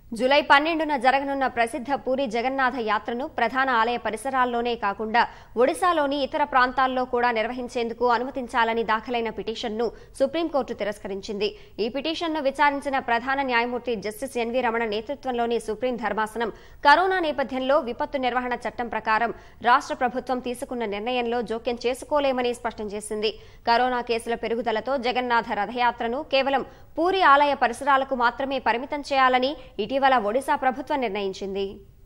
July పన్నెండున జరగనున్న ప్రసిద్ధ పూరి జగన్నాథ యాత్రను ప్రధాన ఆలయ పరిసరాల్లోనే కాకుండా ఒడిశాలోని ఇతర ప్రాంతాల్లో కూడా నిర్వహించేందుకు అనుమతించాలని దాఖలైన పిటిషన్ను సుప్రీంకోర్టు తిరస్కరించింది ఈ పిటిషన్ను విచారించిన ప్రధాన న్యాయమూర్తి జస్టిస్ ఎన్వీ రమణ నేతృత్వంలోని సుప్రీం ధర్మాసనం కరోనా నేపథ్యంలో విపత్తు నిర్వహణ చట్టం ప్రకారం రాష్ట్ర ప్రభుత్వం తీసుకున్న నిర్ణయంలో జోక్యం చేసుకోలేమని స్పష్టం చేసింది కరోనా కేసుల పెరుగుదలతో జగన్నాథ రథయాత్రను కేవలం పూరి ఆలయ పరిసరాలకు మాత్రమే పరిమితం చేయాలని ఇటీవల ఒడిశా ప్రభుత్వం నిర్ణయించింది